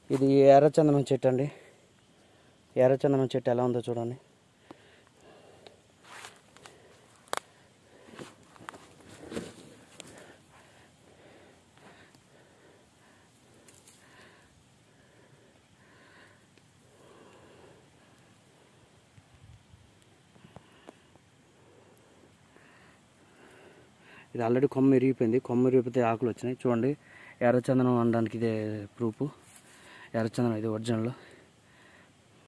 ఇది ఎర్రచందనం చెట్టు అండి ఎర్రచందనం చెట్టు ఎలా ఉందో చూడండి ఇది ఆల్రెడీ కొమ్మ ఇరిగిపోయింది కొమ్మ ఇరిగిపోతే ఆకులు వచ్చినాయి చూడండి ఎర్రచందనం అనడానికి ఇదే ప్రూఫ్ ఎర్రచందనం ఇది ఒరిజినల్